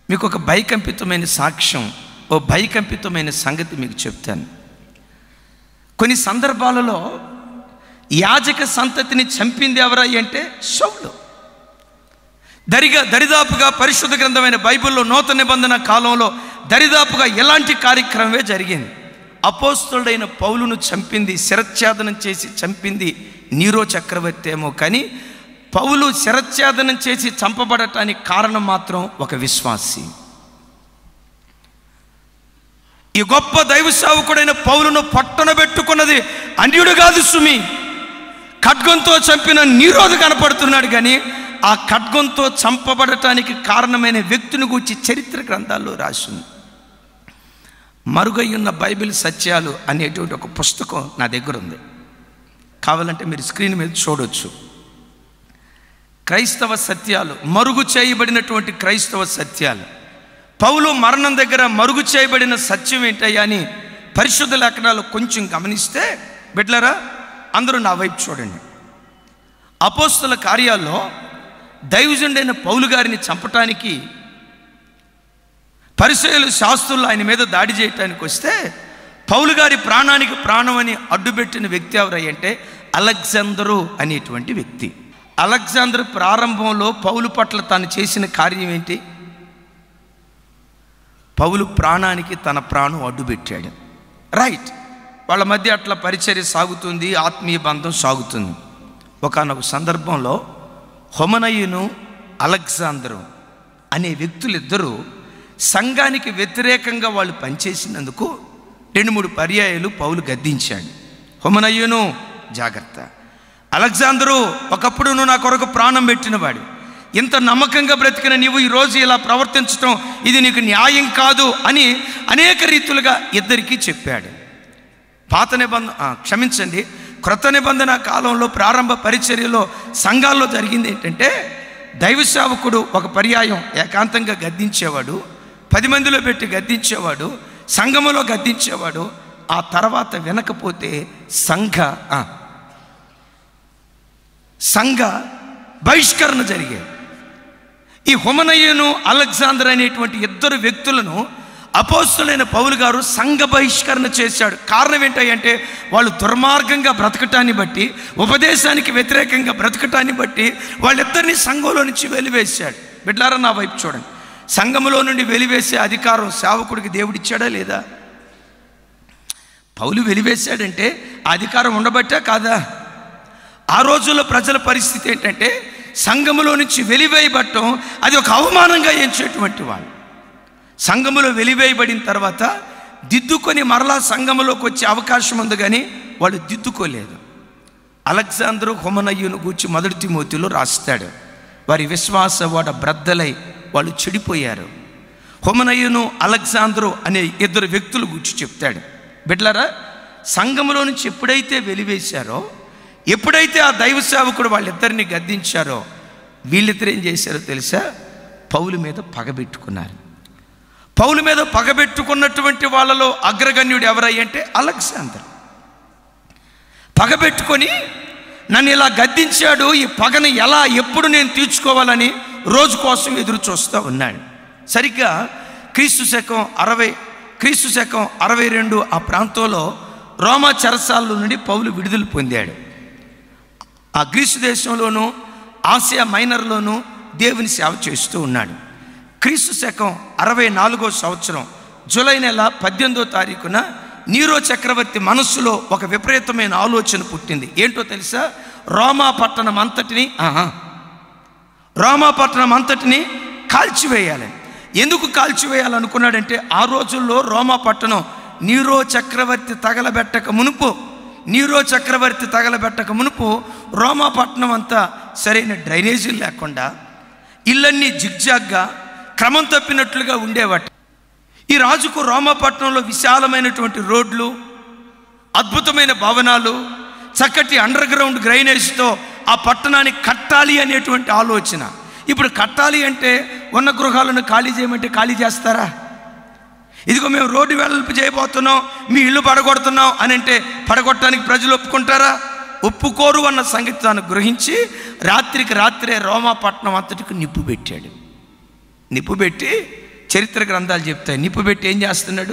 మీకు ఒక భయకంపితమైన సాక్ష్యం ఓ భయకంపితమైన సంగతి మీకు చెప్తాను కొన్ని సందర్భాలలో యాజక సంతతిని చంపింది ఎవరై అంటే శౌలు దరిగా దరిదాపుగా పరిశుద్ధ గ్రంథమైన బైబిల్లో నూతన నిబంధన కాలంలో దరిదాపుగా ఎలాంటి కార్యక్రమమే జరిగింది అపోస్తుడైన పౌలును చంపింది శిరచ్ఛేదనం చేసి చంపింది నీరో చక్రవర్తి ఏమో కానీ పౌలు శిరచ్ఛేదనం చేసి చంపబడటానికి కారణం మాత్రం ఒక విశ్వాసి ఈ గొప్ప దైవ సేవకుడైన పౌలును పట్టణ పెట్టుకున్నది అన్యుడు కాదు సుమి ఖడ్గంతో చంపిన నీరోధు కనపడుతున్నాడు కానీ ఆ ఖడ్గంతో చంపబడటానికి కారణమైన వ్యక్తిని గూర్చి చరిత్ర గ్రంథాల్లో రాసింది మరుగయ్యున్న బైబిల్ సత్యాలు అనేటువంటి ఒక పుస్తకం నా దగ్గర ఉంది కావాలంటే మీరు స్క్రీన్ మీద చూడొచ్చు క్రైస్తవ సత్యాలు మరుగు చేయబడినటువంటి క్రైస్తవ సత్యాలు పౌలు మరణం దగ్గర మరుగు చేయబడిన సత్యం ఏంటయ్యా అని పరిశుద్ధ లేఖనాలు కొంచెం గమనిస్తే బిడ్లరా అందరూ నా వైపు చూడండి అపోస్తుల కార్యాల్లో దైవజుండైన పౌలు గారిని చంపటానికి పరిచయలు శాస్త్రులు ఆయన మీద దాడి చేయటానికి వస్తే పౌలు గారి ప్రాణానికి ప్రాణం అని అడ్డుపెట్టిన వ్యక్తి ఎవరయ్యంటే అలెగ్జాందరు అనేటువంటి వ్యక్తి అలెగ్జాందర్ ప్రారంభంలో పౌలు పట్ల తాను చేసిన కార్యం ఏంటి పౌలు ప్రాణానికి తన ప్రాణం అడ్డుపెట్టాడు రైట్ వాళ్ళ మధ్య అట్లా పరిచర్య సాగుతుంది ఆత్మీయ బంధం సాగుతుంది ఒకనొక సందర్భంలో హొమనయును అలెగ్జాందరు అనే వ్యక్తులిద్దరూ సంఘానికి వ్యతిరేకంగా వాళ్ళు పనిచేసినందుకు రెండు మూడు పర్యాయాలు పౌలు గద్దించాడు హొమనయ్యును జాగ్రత్త అలెగ్జాందరు ఒకప్పుడు నువ్వు నా కొరకు ప్రాణం పెట్టినవాడు ఇంత నమ్మకంగా బ్రతికిన నీవు ఈరోజు ఇలా ప్రవర్తించటం ఇది నీకు న్యాయం కాదు అని అనేక రీతులుగా ఇద్దరికీ చెప్పాడు పాత నిబంధన ఆ, క్షమించండి క్రొత్త నిబంధన కాలంలో ప్రారంభ పరిచర్యలో సంఘాల్లో జరిగింది ఏంటంటే దైవ సేవకుడు ఒక పర్యాయం ఏకాంతంగా గద్దించేవాడు పది మందిలో పెట్టి గద్దించేవాడు సంఘములో గద్దించేవాడు ఆ తర్వాత వినకపోతే సంఘ ఆ, సంఘ బహిష్కరణ జరిగేది ఈ హుమనయ్యను అలెగ్జాందర్ అనేటువంటి ఇద్దరు వ్యక్తులను అపోస్తులైన పౌలు గారు సంఘ బహిష్కరణ చేశాడు కారణం ఏంటంటే వాళ్ళు దుర్మార్గంగా బ్రతకటాన్ని బట్టి ఉపదేశానికి వ్యతిరేకంగా బ్రతకటాన్ని బట్టి వాళ్ళిద్దరిని సంఘంలో నుంచి వెలివేశాడు బిడ్లారా నా వైపు చూడండి సంఘములో నుండి వెలివేసే అధికారం సేవకుడికి దేవుడిచ్చాడా లేదా పౌలు వెలివేశాడంటే ఆ అధికారం ఉండబట్టా కాదా ఆ రోజుల్లో ప్రజల పరిస్థితి ఏంటంటే సంఘములో నుంచి వెలివేయబట్టం అది ఒక అవమానంగా ఎంచేటువంటి వాళ్ళు సంఘములో వెలివేయబడిన తర్వాత దిద్దుకొని మరలా సంఘములోకి వచ్చే అవకాశం ఉంది కానీ వాళ్ళు దిద్దుకోలేదు అలెగ్జాందరు హుమనయ్యును గూర్చి మొదటి తిమోతిలో రాస్తాడు వారి విశ్వాస వాడ బ్రద్దలై వాళ్ళు చెడిపోయారు హుమనయ్యును అలెగ్జాందరు అనే ఇద్దరు వ్యక్తులు గూర్చి చెప్తాడు బిడ్లరా సంఘములో నుంచి ఎప్పుడైతే వెలివేశారో ఎప్పుడైతే ఆ దైవ సేవకుడు వాళ్ళిద్దరిని గద్దించారో వీళ్ళిద్దరు ఏం చేశారో తెలుసా పౌలు మీద పగబెట్టుకున్నారు పౌలు మీద పగబెట్టుకున్నటువంటి వాళ్ళలో అగ్రగణ్యుడు ఎవరై అంటే అలెగ్జాందర్ పగబెట్టుకొని నన్ను ఇలా గద్దించాడు ఈ పగని ఎలా ఎప్పుడు నేను తీర్చుకోవాలని రోజు కోసం ఎదురు చూస్తూ ఉన్నాడు సరిగ్గా క్రీస్తు శకం అరవై క్రీస్తు శకం అరవై రెండు ఆ ప్రాంతంలో రోమా చెరసాల నుండి పౌలు విడుదల పొందాడు ఆ గ్రీసు దేశంలోనూ ఆసియా మైనర్లోనూ దేవుని సేవ చేస్తూ ఉన్నాడు క్రీస్తు శకం అరవై నాలుగో సంవత్సరం జూలై నెల పద్దెనిమిదో తారీఖున నీరో చక్రవర్తి మనస్సులో ఒక విపరీతమైన ఆలోచన పుట్టింది ఏంటో తెలుసా రోమా పట్టణం అంతటిని ఆహా రోమా పట్టణం అంతటిని కాల్చివేయాలి ఎందుకు కాల్చివేయాలనుకున్నాడంటే ఆ రోజుల్లో రోమా పట్టణం నీరో చక్రవర్తి తగలబెట్టక మునుపు నీరో చక్రవర్తి తగలబెట్టక మునుపు రోమా పట్టణం అంతా సరైన డ్రైనేజీలు లేకుండా ఇళ్ళన్నీ జిగ్జాగ్గా క్రమం తప్పినట్లుగా ఉండేవట ఈ రాజుకు రోమాపట్నంలో విశాలమైనటువంటి రోడ్లు అద్భుతమైన భవనాలు చక్కటి అండర్ గ్రౌండ్ గ్రైనేజ్తో ఆ పట్టణాన్ని కట్టాలి అనేటువంటి ఆలోచన ఇప్పుడు కట్టాలి అంటే ఉన్న గృహాలను ఖాళీ చేయమంటే ఖాళీ చేస్తారా ఇదిగో మేము రోడ్డు వెడల్పు చేయబోతున్నాం మీ ఇల్లు పడగొడుతున్నాం అని అంటే పడగొట్టడానికి ప్రజలు ఒప్పుకుంటారా ఒప్పుకోరు అన్న సంగతి తాను గ్రహించి రాత్రికి రాత్రే రోమాపట్నం అంతటికి నిప్పు పెట్టాడు నిప్పు పెట్టి చరిత్ర గ్రంథాలు చెప్తాయి నిప్పు పెట్టి ఏం చేస్తున్నాడు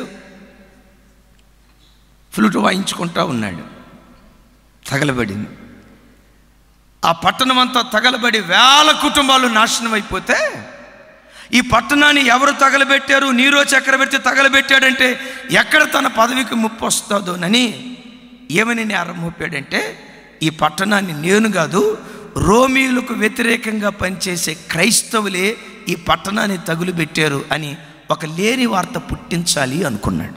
ఫ్లూట్ వాయించుకుంటా ఉన్నాడు తగలబడింది ఆ పట్టణం అంతా తగలబడి వేల కుటుంబాలు నాశనం అయిపోతే ఈ పట్టణాన్ని ఎవరు తగలబెట్టారు నీరో చక్రవర్తి తగలబెట్టాడంటే ఎక్కడ తన పదవికి ముప్పు వస్తుందోనని ఏమని నేరం మోపాడంటే ఈ పట్టణాన్ని నేను కాదు రోమీయులకు వ్యతిరేకంగా పనిచేసే క్రైస్తవులే ఈ పట్టణాన్ని తగులుబెట్టారు అని ఒక లేని వార్త పుట్టించాలి అనుకున్నాడు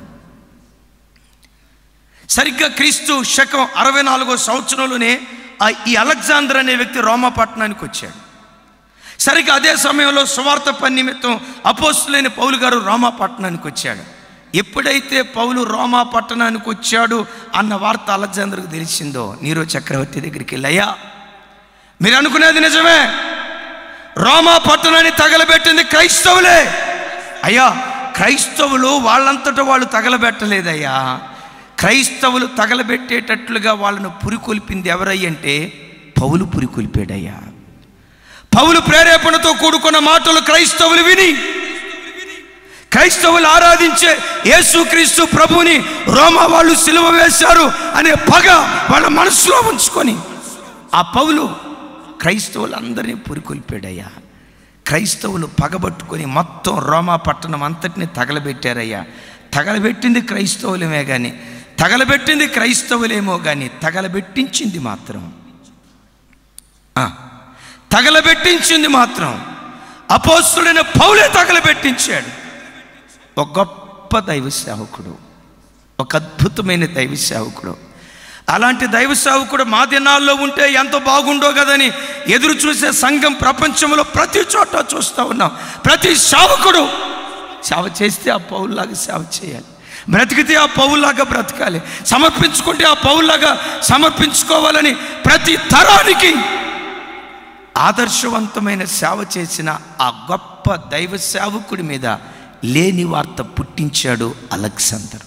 సరిగ్గా క్రీస్తు శకం అరవై నాలుగో సంవత్సరంలోనే ఆ ఈ అలెగ్జాండర్ అనే వ్యక్తి రోమా పట్టణానికి వచ్చాడు సరిగ్గా అదే సమయంలో సువార్త పని నిమిత్తం అపోస్తులైన పౌలు గారు రోమా పట్టణానికి వచ్చాడు ఎప్పుడైతే పౌలు రోమా పట్టణానికి వచ్చాడు అన్న వార్త అలెగ్జాండర్కు తెలిసిందో నీరో చక్రవర్తి దగ్గరికి వెళ్ళయ్యా మీరు అనుకునేది నిజమే రోమా పట్టణాన్ని తగలబెట్టింది క్రైస్తవులే అయ్యా క్రైస్తవులు వాళ్ళంతటా వాళ్ళు తగలబెట్టలేదయ్యా క్రైస్తవులు తగలబెట్టేటట్లుగా వాళ్ళను పురికొల్పింది ఎవరయ్యంటే పౌలు పురికొల్పాడయ్యా పౌలు ప్రేరేపణతో కూడుకున్న మాటలు క్రైస్తవులు విని క్రైస్తవులు ఆరాధించే యేసుక్రీస్తు ప్రభుని రోమా వాళ్ళు సిలువ వేశారు అనే పగ వాళ్ళ మనసులో ఉంచుకొని ఆ పౌలు క్రైస్తవులందరినీ పురికొల్పాడయ్యా క్రైస్తవులు పగబట్టుకొని మొత్తం రోమా పట్టణం అంతటిని తగలబెట్టారయ్యా తగలబెట్టింది క్రైస్తవులమే కానీ తగలబెట్టింది క్రైస్తవులేమో కానీ తగలబెట్టించింది మాత్రం ఆ, తగలబెట్టించింది మాత్రం అపోస్తుడైన పౌలే తగలబెట్టించాడు ఒక గొప్ప దైవ సేవకుడు ఒక అద్భుతమైన దైవ సేవకుడు అలాంటి దైవ సేవకుడు మా దినాల్లో ఉంటే ఎంత బాగుండో కదని ఎదురు చూసే సంఘం ప్రపంచంలో ప్రతి చోట చూస్తూ ఉన్నాం ప్రతి సేవకుడు సేవ చేస్తే ఆ పౌరులాగా సేవ చేయాలి బ్రతికితే ఆ పౌరులాగా బ్రతకాలి సమర్పించుకుంటే ఆ పౌరులాగా సమర్పించుకోవాలని ప్రతి తరానికి ఆదర్శవంతమైన సేవ చేసిన ఆ గొప్ప దైవ సేవకుడి మీద లేని వార్త పుట్టించాడు అలెగ్జాండర్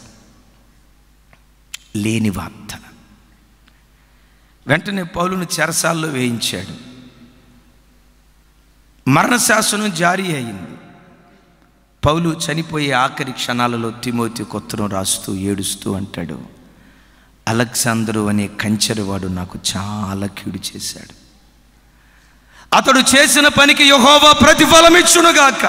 లేని వార్త వెంటనే పౌలును చెరసాల్లో వేయించాడు మరణశాసనం జారీ అయింది పౌలు చనిపోయే ఆఖరి క్షణాలలో తిమోతి కొత్తను రాస్తూ ఏడుస్తూ అంటాడు అలెగ్జాందరు అనే కంచెరవాడు నాకు చాలా కీడు చేశాడు అతడు చేసిన పనికి యహోవా ప్రతిఫలమిచ్చునుగాక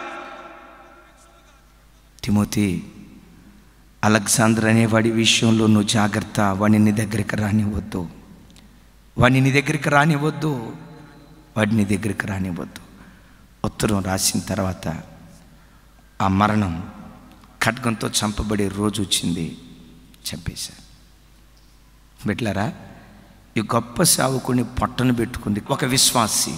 తిమోతి అలెగ్జాందర్ అనేవాడి విషయంలో నువ్వు జాగ్రత్త వాడిని నీ దగ్గరికి రానివ్వద్దు వాడిని నీ దగ్గరికి రానివ్వద్దు వాడిని నీ దగ్గరికి రానివ్వద్దు ఉత్తరం రాసిన తర్వాత ఆ మరణం ఖడ్గంతో చంపబడే రోజు వచ్చింది చంపేశారు బిడ్లారా ఈ గొప్ప సేవకుని పొట్టను పెట్టుకుంది ఒక విశ్వాసి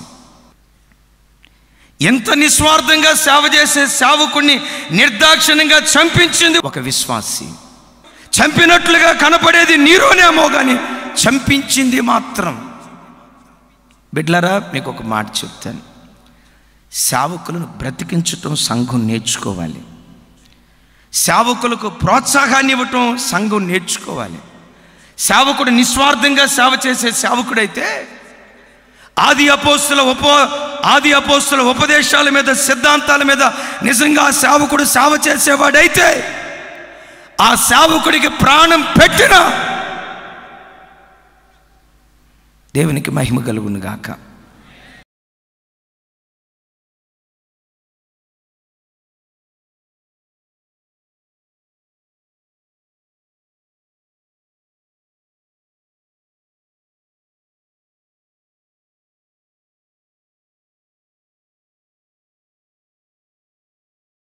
ఎంత నిస్వార్థంగా సేవ చేసే సేవకుణ్ణి నిర్దాక్షిణ్యంగా చంపించింది ఒక విశ్వాసి చంపినట్లుగా కనపడేది నీరోనేమో కానీ చంపించింది మాత్రం బిడ్లరా మీకు ఒక మాట చెప్తాను సేవకులను బ్రతికించటం సంఘం నేర్చుకోవాలి సేవకులకు ప్రోత్సాహాన్ని ఇవ్వటం సంఘం నేర్చుకోవాలి సేవకుడు నిస్వార్థంగా సేవ చేసే సేవకుడైతే ఆది అపోస్తుల ఉప ఆది అపోస్తుల ఉపదేశాల మీద సిద్ధాంతాల మీద నిజంగా ఆ సేవకుడు సేవ చేసేవాడైతే ఆ సేవకుడికి ప్రాణం పెట్టిన దేవునికి మహిమ కలుగును గాక